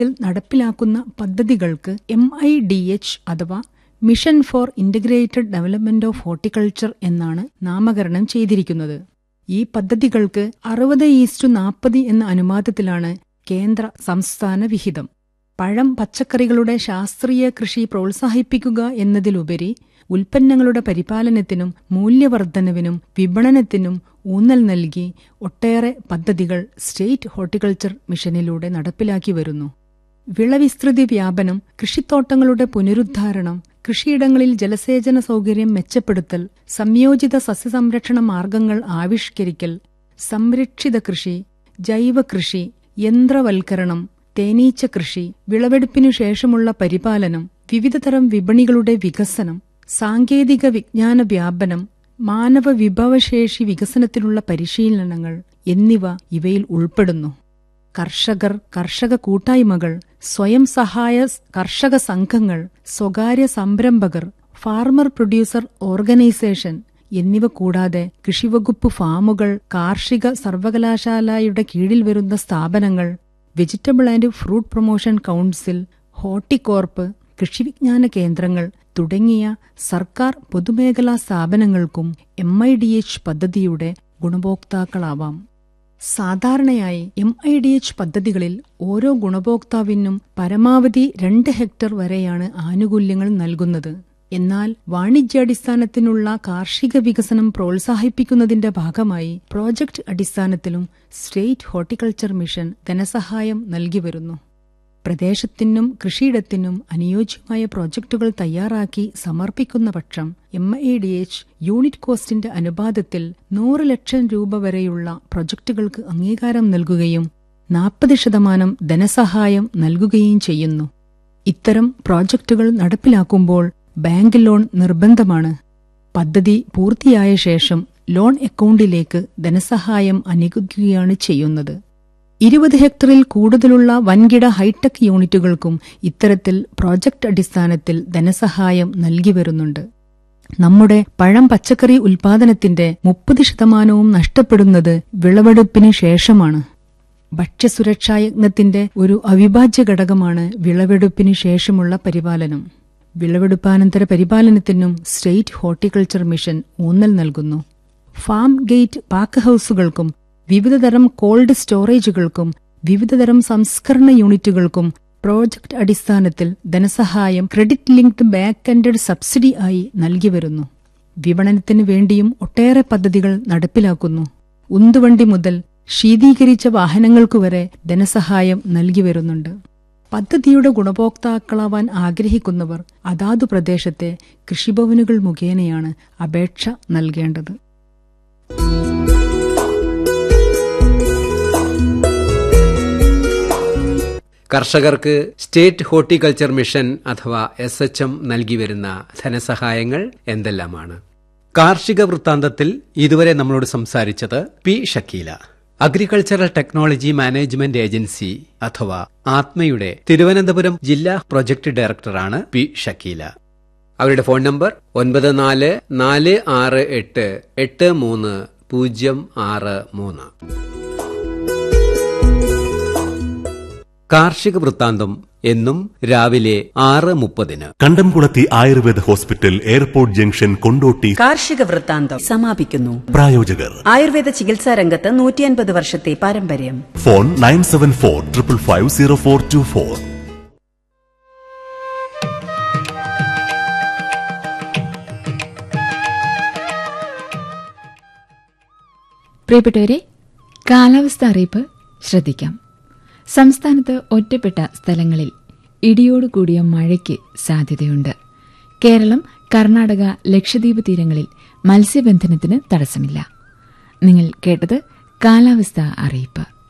ിൽ നടപ്പിലാക്കുന്ന പദ്ധതികൾക്ക് എം ഐ ഡി എച്ച് അഥവാ mission for integrated development of horticulture എന്നാണ് നാമകരണം ചെയ്തിരിക്കുന്നത് ഈ പദ്ധതികൾക്ക് അറുപത് ഈസ്റ്റു നാൽപ്പത് എന്ന അനുപാതത്തിലാണ് കേന്ദ്ര സംസ്ഥാന വിഹിതം പഴം പച്ചക്കറികളുടെ ശാസ്ത്രീയ കൃഷി പ്രോത്സാഹിപ്പിക്കുക എന്നതിലുപരി ഉൽപ്പന്നങ്ങളുടെ പരിപാലനത്തിനും മൂല്യവർദ്ധനവിനും വിപണനത്തിനും ഊന്നൽ നൽകി ഒട്ടേറെ പദ്ധതികൾ സ്റ്റേറ്റ് ഹോർട്ടിക്കൾച്ചർ മിഷനിലൂടെ നടപ്പിലാക്കി വരുന്നു വിളവിസ്തൃതി വ്യാപനം കൃഷിത്തോട്ടങ്ങളുടെ പുനരുദ്ധാരണം കൃഷിയിടങ്ങളിൽ ജലസേചന സൗകര്യം മെച്ചപ്പെടുത്തൽ സംയോജിത സസ്യസംരക്ഷണ മാർഗങ്ങൾ ആവിഷ്കരിക്കൽ സംരക്ഷിത കൃഷി ജൈവ കൃഷി യന്ത്രവൽക്കരണം തേനീച്ച കൃഷി വിളവെടുപ്പിനു ശേഷമുള്ള പരിപാലനം വിവിധതരം വിപണികളുടെ വികസനം സാങ്കേതിക വിജ്ഞാന വ്യാപനം മാനവ വിഭവശേഷി വികസനത്തിനുള്ള പരിശീലനങ്ങൾ എന്നിവ ഇവയിൽ ഉൾപ്പെടുന്നു കർഷകർ കർഷക കൂട്ടായ്മകൾ സ്വയം സഹായ കർഷക സംഘങ്ങൾ സ്വകാര്യ സംരംഭകർ ഫാർമർ പ്രൊഡ്യൂസർ ഓർഗനൈസേഷൻ എന്നിവ കൂടാതെ കൃഷിവകുപ്പ് ഫാമുകൾ കാർഷിക സർവകലാശാലയുടെ കീഴിൽ വരുന്ന സ്ഥാപനങ്ങൾ vegetable and fruit promotion council Horticorp കൃഷിവിജ്ഞാന കേന്ദ്രങ്ങൾ തുടങ്ങിയ സർക്കാർ പൊതുമേഖലാ സ്ഥാപനങ്ങൾക്കും എം ഐ ഡി എച്ച് പദ്ധതിയുടെ ഗുണഭോക്താക്കളാവാം സാധാരണയായി എം ഐ ഡി എച്ച് പദ്ധതികളിൽ ഓരോ ഗുണഭോക്താവിനും പരമാവധി രണ്ട് ഹെക്ടർ വരെയാണ് ആനുകൂല്യങ്ങൾ നൽകുന്നത് എന്നാൽ വാണിജ്യാടിസ്ഥാനത്തിനുള്ള കാർഷിക വികസനം പ്രോത്സാഹിപ്പിക്കുന്നതിന്റെ ഭാഗമായി പ്രോജക്ട് അടിസ്ഥാനത്തിലും സ്റ്റേറ്റ് ഹോർട്ടിക്കൾച്ചർ മിഷൻ ധനസഹായം നൽകി വരുന്നു പ്രദേശത്തിനും കൃഷിയിടത്തിനും അനുയോജ്യമായ പ്രോജക്റ്റുകൾ തയ്യാറാക്കി സമർപ്പിക്കുന്ന പക്ഷം M I D H unit കോസ്റ്റിന്റെ അനുപാതത്തിൽ നൂറ് ലക്ഷം രൂപ വരെയുള്ള പ്രൊജക്ടുകൾക്ക് അംഗീകാരം നൽകുകയും നാൽപ്പത് ശതമാനം ധനസഹായം നൽകുകയും ചെയ്യുന്നു ഇത്തരം പ്രോജക്റ്റുകൾ നടപ്പിലാക്കുമ്പോൾ ബാങ്ക് ലോൺ നിർബന്ധമാണ് പദ്ധതി പൂർത്തിയായ ശേഷം ലോൺ അക്കൗണ്ടിലേക്ക് ധനസഹായം അനുവദിക്കുകയാണ് ചെയ്യുന്നത് ഇരുപത് ഹെക്ടറിൽ കൂടുതലുള്ള വൻകിട ഹൈടെക് യൂണിറ്റുകൾക്കും ഇത്തരത്തിൽ പ്രോജക്ട് അടിസ്ഥാനത്തിൽ ധനസഹായം നൽകി വരുന്നുണ്ട് നമ്മുടെ പഴം പച്ചക്കറി ഉൽപാദനത്തിന്റെ മുപ്പത് ശതമാനവും നഷ്ടപ്പെടുന്നത് വിളവെടുപ്പിന് ശേഷമാണ് ഭക്ഷ്യസുരക്ഷാ യജ്ഞത്തിന്റെ ഒരു അവിഭാജ്യ ഘടകമാണ് വിളവെടുപ്പിന് ശേഷമുള്ള പരിപാലനം വിളവെടുപ്പാനന്തര പരിപാലനത്തിനും സ്റ്റേറ്റ് ഹോർട്ടിക്കൾച്ചർ മിഷൻ ഊന്നൽ നൽകുന്നു ഫാം ഗേറ്റ് പാക്ക് ഹൌസുകൾക്കും വിവിധതരം കോൾഡ് സ്റ്റോറേജുകൾക്കും വിവിധതരം സംസ്കരണ യൂണിറ്റുകൾക്കും പ്രോജക്ട് അടിസ്ഥാനത്തിൽ ധനസഹായം credit linked back ended subsidy ആയി നൽകി വരുന്നു വിപണനത്തിനു വേണ്ടിയും ഒട്ടേറെ പദ്ധതികൾ നടപ്പിലാക്കുന്നു ഉന്തുവണ്ടി മുതൽ ശീതീകരിച്ച വാഹനങ്ങൾക്കു വരെ ധനസഹായം നൽകി വരുന്നുണ്ട് പദ്ധതിയുടെ ഗുണഭോക്താക്കളാവാൻ ആഗ്രഹിക്കുന്നവർ അതാതു പ്രദേശത്തെ കൃഷിഭവനുകൾ മുഖേനയാണ് അപേക്ഷ നൽകേണ്ടത് കർഷകർക്ക് സ്റ്റേറ്റ് ഹോർട്ടിക്കൾച്ചർ മിഷൻ അഥവാ എസ് എച്ച് എം നൽകി വരുന്ന ധനസഹായങ്ങൾ എന്തെല്ലാമാണ് കാർഷിക വൃത്താന്തത്തിൽ ഇതുവരെ നമ്മളോട് സംസാരിച്ചത് P Shakeela agricultural technology management agency അഥവാ ആത്മയുടെ തിരുവനന്തപുരം ജില്ലാ പ്രൊജക്ട് ഡയറക്ടറാണ് പി ഷക്കീല അവരുടെ ഫോൺ നമ്പർ ഒൻപത് നാല് നാല് ആറ് എട്ട് എട്ട് മൂന്ന് പൂജ്യം ആറ് മൂന്ന് കാർഷിക വൃത്താന്തം എന്നും രാവിലെ ആറ് മുപ്പതിന് Kandamkulathi Ayurveda hospital airport junction Kondotty കാർഷിക വൃത്താന്തം സമാപിക്കുന്നു പ്രായോജകർ ആയുർവേദ ചികിത്സാ രംഗത്ത് നൂറ്റിയൻപത് വർഷത്തെ പാരമ്പര്യം phone nine seven four triple five zero four two four പ്രിയപ്പെട്ടവരെ കാലാവസ്ഥ അറിയിപ്പ് ശ്രദ്ധിക്കാം സംസ്ഥാനത്ത് ഒറ്റപ്പെട്ട സ്ഥലങ്ങളിൽ ഇടിയോട് കൂടിയ മഴയ്ക്ക് സാധ്യതയുണ്ട് കേരളം കർണാടക ലക്ഷദ്വീപ് തീരങ്ങളിൽ മത്സ്യബന്ധനത്തിന് തടസ്സമില്ല നിങ്ങൾ കേട്ടത് കാലാവസ്ഥ അറിയിപ്പ്